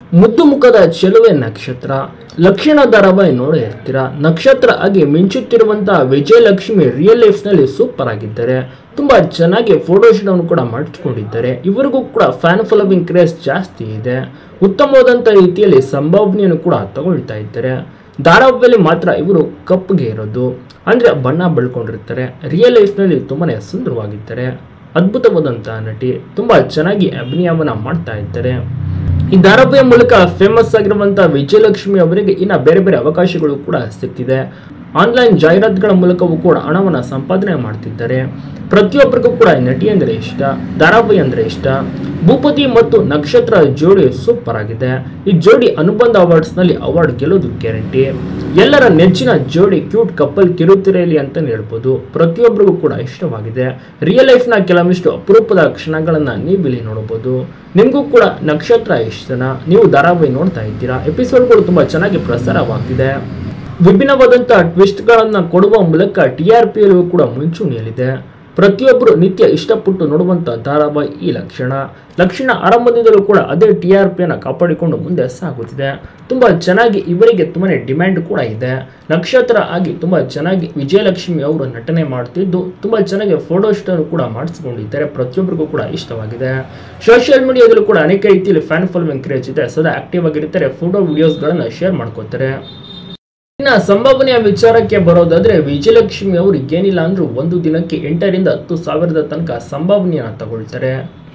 ಮುದ್ದು ಮುಖದ ಚೆಲುವೆ ನಕ್ಷತ್ರ ಲಕ್ಷಣ ಧಾರಾವಾಹಿ ನೋಡೇ ಇರ್ತೀರಾ ನಕ್ಷತ್ರ ಆಗಿ ಮಿಂಚುತ್ತಿರುವಂತಹ ವಿಜಯಲಕ್ಷ್ಮಿ ರಿಯಲ್ ಲೈಫ್ನಲ್ಲಿ ಸೂಪರ್ ಆಗಿದ್ದಾರೆ ತುಂಬಾ ಚೆನ್ನಾಗಿ ಫೋಟೋಶೂಟ್ ಅನ್ನು ಕೂಡ ಮಾಡಿಸ್ಕೊಂಡಿದ್ದಾರೆ ಇವರಿಗೂ ಕೂಡ ಫ್ಯಾನ್ ಫಾಲೋವಿಂಗ್ ಕ್ರೇಜ್ ಜಾಸ್ತಿ ಇದೆ ಉತ್ತಮವಾದಂಥ ರೀತಿಯಲ್ಲಿ ಸಂಭಾವನೆಯನ್ನು ಕೂಡ ತಗೊಳ್ತಾ ಇದ್ದಾರೆ ಧಾರಾವಾಹಿಯಲ್ಲಿ ಮಾತ್ರ ಇವರು ಕಪ್ಪಗೆ ಇರೋದು ಅಂದ್ರೆ ಬಣ್ಣ ಬೆಳ್ಕೊಂಡಿರ್ತಾರೆ ರಿಯಲ್ ಲೈಫ್ನಲ್ಲಿ ತುಂಬಾನೇ ಸುಂದರವಾಗಿದ್ದಾರೆ ಅದ್ಭುತವಾದಂತಹ ನಟಿ ತುಂಬಾ ಚೆನ್ನಾಗಿ ಅಭಿನಯವನ್ನ ಮಾಡ್ತಾ ಇದ್ದಾರೆ ಈ ಧಾರಾವಾಹಿಯ ಮೂಲಕ ಫೇಮಸ್ ಆಗಿರುವಂತಹ ವಿಜಯಲಕ್ಷ್ಮಿ ಅವರಿಗೆ ಇನ್ನ ಬೇರೆ ಬೇರೆ ಅವಕಾಶಗಳು ಕೂಡ ಸಿಗ್ತಿದೆ ಆನ್ಲೈನ್ ಜಾಹೀರಾತುಗಳ ಮೂಲಕವೂ ಕೂಡ ಹಣವನ್ನು ಸಂಪಾದನೆ ಮಾಡ್ತಿದ್ದಾರೆ ಪ್ರತಿಯೊಬ್ಬರಿಗೂ ಕೂಡ ಈ ನಟಿ ಅಂದರೆ ಇಷ್ಟ ಧಾರಾವಾಹಿ ಅಂದರೆ ಇಷ್ಟ ಭೂಪತಿ ಮತ್ತು ನಕ್ಷತ್ರ ಜೋಡಿ ಸೂಪರ್ ಆಗಿದೆ ಈ ಜೋಡಿ ಅನುಬಂಧ ಅವಾರ್ಡ್ಸ್ ನಲ್ಲಿ ಅವಾರ್ಡ್ ಗೆಲ್ಲೋದು ಗ್ಯಾರಂಟಿ ಎಲ್ಲರ ನೆಚ್ಚಿನ ಜೋಡಿ ಕ್ಯೂಟ್ ಕಪಲ್ ಕಿರುತೆರೆಯಲ್ಲಿ ಅಂತ ಹೇಳ್ಬೋದು ಪ್ರತಿಯೊಬ್ಬರಿಗೂ ಕೂಡ ಇಷ್ಟವಾಗಿದೆ ರಿಯಲ್ ಲೈಫ್ನ ಕೆಲವೊಂದಿಷ್ಟು ಅಪರೂಪದ ಕ್ಷಣಗಳನ್ನ ನೀವಿಲ್ಲಿ ನೋಡಬಹುದು ನಿಮಗೂ ಕೂಡ ನಕ್ಷತ್ರ ಇಷ್ಟನ ನೀವು ಧಾರಾವಾಹಿ ನೋಡ್ತಾ ಇದ್ದೀರಾ ಎಪಿಸೋಡ್ಗಳು ತುಂಬಾ ಚೆನ್ನಾಗಿ ಪ್ರಸಾರವಾಗ್ತಿದೆ ವಿಭಿನ್ನವಾದಂತಹ ಟ್ವಿಸ್ಟ್ಗಳನ್ನು ಕೊಡುವ ಮೂಲಕ ಟಿ ಆರ್ ಪಿಯಲ್ಲೂ ಕೂಡ ಮುಂಚೂಣಿಯಲ್ಲಿದೆ ಪ್ರತಿಯೊಬ್ಬರು ನಿತ್ಯ ಇಷ್ಟಪಟ್ಟು ನೋಡುವಂಥ ಧಾರಾವಾಹಿ ಈ ಲಕ್ಷಣ ಲಕ್ಷಣ ಆರಂಭದಿಂದಲೂ ಕೂಡ ಅದೇ ಟಿ ಆರ್ ಪಿಯನ್ನು ಕಾಪಾಡಿಕೊಂಡು ಮುಂದೆ ಸಾಗುತ್ತಿದೆ ತುಂಬ ಚೆನ್ನಾಗಿ ಇವರಿಗೆ ತುಂಬಾ ಡಿಮ್ಯಾಂಡ್ ಕೂಡ ಇದೆ ನಕ್ಷತ್ರ ಆಗಿ ತುಂಬ ಚೆನ್ನಾಗಿ ವಿಜಯಲಕ್ಷ್ಮಿ ಅವರು ನಟನೆ ಮಾಡ್ತಿದ್ದು ತುಂಬ ಚೆನ್ನಾಗಿ ಫೋಟೋಶೂಟನ್ನು ಕೂಡ ಮಾಡಿಸಿಕೊಂಡಿದ್ದಾರೆ ಪ್ರತಿಯೊಬ್ಬರಿಗೂ ಕೂಡ ಇಷ್ಟವಾಗಿದೆ ಸೋಷಿಯಲ್ ಮೀಡಿಯಾದಲ್ಲೂ ಕೂಡ ಅನೇಕ ರೀತಿಯಲ್ಲಿ ಫ್ಯಾನ್ ಫಾಲೋವಿಂಗ್ ಕ್ರೇಜ್ ಇದೆ ಸದಾ ಆಕ್ಟಿವ್ ಆಗಿರ್ತಾರೆ ಫೋಟೋ ವಿಡಿಯೋಸ್ಗಳನ್ನು ಶೇರ್ ಮಾಡ್ಕೋತಾರೆ ಇನ್ನ ಸಂಭಾವನೆಯ ವಿಚಾರಕ್ಕೆ ಬರೋದಾದ್ರೆ ವಿಜಯಲಕ್ಷ್ಮಿ ಅವರು ಏನಿಲ್ಲ ಅಂದ್ರೂ ಒಂದು ದಿನಕ್ಕೆ ಎಂಟರಿಂದ ಹತ್ತು ಸಾವಿರದ ತನಕ ಸಂಭಾವನೆಯನ್ನ ತಗೊಳ್ತಾರೆ